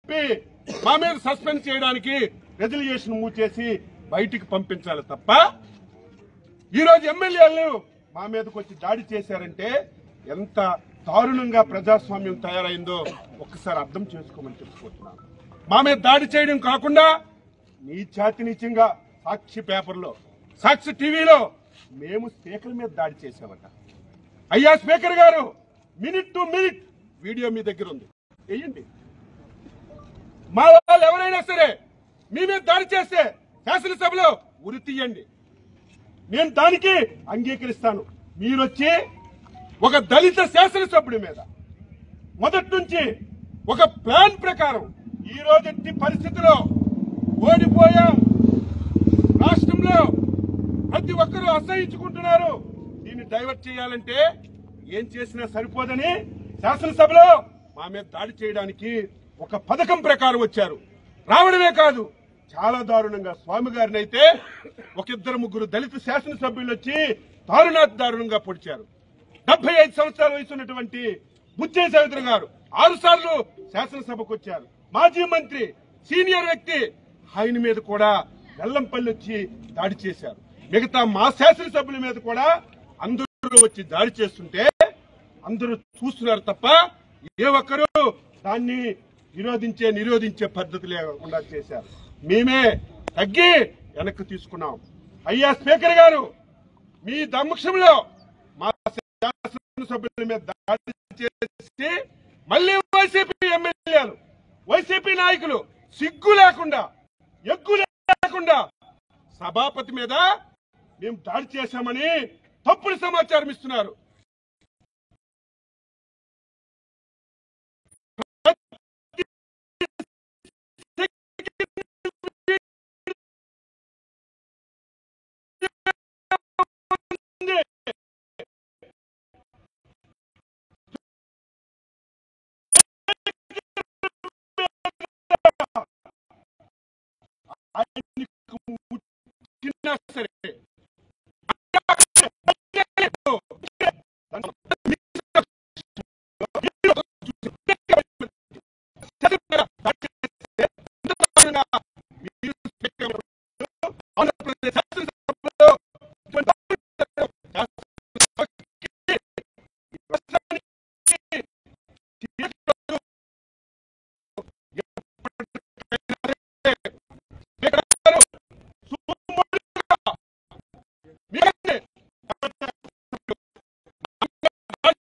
చెప్పి మా మీద సస్పెండ్ చేయడానికి రెజల్యూషన్ మూవ్ చేసి బయటికి పంపించాలి తప్ప ఈ రోజు ఎమ్మెల్యేలు మా మీదకి వచ్చి దాడి చేశారంటే ఎంత దారుణంగా ప్రజాస్వామ్యం తయారైందో ఒక్కసారి అర్థం చేసుకోమని తెలుసుకుంటున్నాను మా మీద దాడి చేయడం కాకుండా నీ ఛాతి నీచంగా సాక్షి పేపర్లో సాక్షి టీవీలో మేము స్పీకర్ మీద దాడి చేసామట అయ్యా స్పీకర్ గారు మినిట్ టు మినిట్ వీడియో మీ దగ్గర ఉంది వేయండి మా వాళ్ళు ఎవరైనా సరే మీ మీద దాడి చేస్తే శాసనసభలో ఉరి తీయండి నేను దానికి అంగీకరిస్తాను మీరొచ్చి ఒక దళిత శాసనసభ్యుడి మీద మొదటి నుంచి ఒక ప్లాన్ ప్రకారం ఈ రోజు పరిస్థితిలో ఓడిపోయాం రాష్ట్రంలో ప్రతి ఒక్కరూ అసహించుకుంటున్నారు దీన్ని డైవర్ట్ చేయాలంటే ఏం చేసినా సరిపోదని శాసనసభలో మా మీద దాడి చేయడానికి ఒక పథకం ప్రకారం వచ్చారు రావడమే కాదు చాలా దారుణంగా స్వామి గారిని అయితే ఒక ఇద్దరు ముగ్గురు దళిత శాసనసభ్యులు వచ్చి దారుణాతి దారుణంగా పొడిచారు డెబ్బై ఐదు సంవత్సరాల వయసు ఉన్నటువంటి బుచ్చే చౌదరి గారు ఆరు సార్లు శాసనసభకు వచ్చారు మాజీ మంత్రి సీనియర్ వ్యక్తి ఆయన మీద కూడా వెల్లంపల్లి వచ్చి దాడి చేశారు మిగతా మా శాసనసభ్యుల మీద కూడా అందరూ వచ్చి దాడి చేస్తుంటే అందరూ చూస్తున్నారు తప్ప ఏ ఒక్కరూ దాన్ని విరోధించే నిరోధించే పద్ధతి లేకుండా చేశారు మేమే తగ్గి వెనక్కి తీసుకున్నాం అయ్యా స్పీకర్ గారు మీ దమ్మక్షంలో మా శాసనసభ్యుల మీద దాడి చేసి మళ్ళీ వైసీపీ ఎమ్మెల్యేలు వైసీపీ నాయకులు సిగ్గు లేకుండా ఎగ్గు లేకుండా సభాపతి మీద మేము దాడి చేశామని తప్పుడు సమాచారం ఇస్తున్నారు